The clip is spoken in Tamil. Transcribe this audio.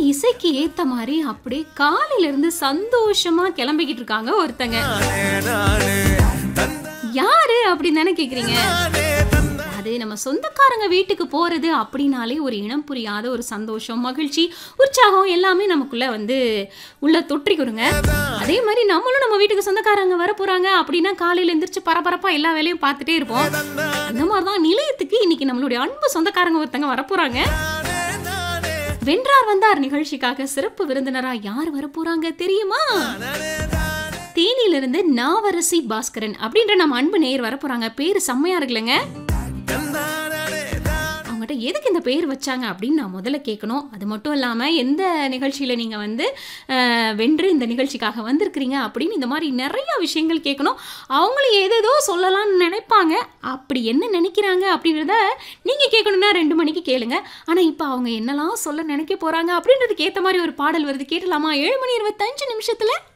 இசைக்கு ஏத்த மாதிரி அப்படியே காலையில இருந்து சந்தோஷமா கிளம்பிக்கிட்டு இருக்காங்க ஒருத்தங்க யாரு அப்படின்னு தானே கேக்குறீங்க அது நம்ம சொந்தக்காரங்க வீட்டுக்கு போறது அப்படின்னாலே ஒரு இனம் புரியாத ஒரு சந்தோஷம் மகிழ்ச்சி உற்சாகம் எல்லாமே நமக்குள்ள வந்து உள்ள தொற்றிக்கிறோங்க அதே மாதிரி நம்மளும் நம்ம வீட்டுக்கு சொந்தக்காரங்க வர போறாங்க அப்படின்னா காலையில எந்திரிச்சு பரபரப்பா எல்லா வேலையும் பார்த்துட்டே இருப்போம் அந்த மாதிரி தான் நிலையத்துக்கு இன்னைக்கு நம்மளுடைய அன்பு சொந்தக்காரங்க ஒருத்தங்க வர போறாங்க வென்றார் வந்தார் நிகழ்ச்சிக்காக சிறப்பு விருந்தினரா யார் வர போறாங்க தெரியுமா தேனியிலிருந்து நாவரசி பாஸ்கரன் அப்படின்ற நம்ம அன்பு நேயர் வர போறாங்க பேரு செம்மையா இருக்குல்லங்க அவங்ககிட்ட எதுக்கு இந்த பேர் வச்சாங்க அப்படின்னு நான் முதல்ல கேட்கணும் அது மட்டும் இல்லாமல் எந்த நிகழ்ச்சியில் நீங்கள் வந்து அஹ், வென்று இந்த நிகழ்ச்சிக்காக வந்திருக்கிறீங்க அப்படின்னு இந்த மாதிரி நிறைய விஷயங்கள் கேட்கணும் அவங்களும் ஏதேதோ சொல்லலாம்னு நினைப்பாங்க அப்படி என்ன நினைக்கிறாங்க அப்படின்றத நீங்கள் கேட்கணுன்னா ரெண்டு மணிக்கு கேளுங்க ஆனால் இப்போ அவங்க என்னெல்லாம் சொல்ல நினைக்க போகிறாங்க அப்படின்றதுக்கு ஏற்ற மாதிரி ஒரு பாடல் வருது கேட்டலாமா ஏழு மணி இருபத்தஞ்சு நிமிஷத்தில்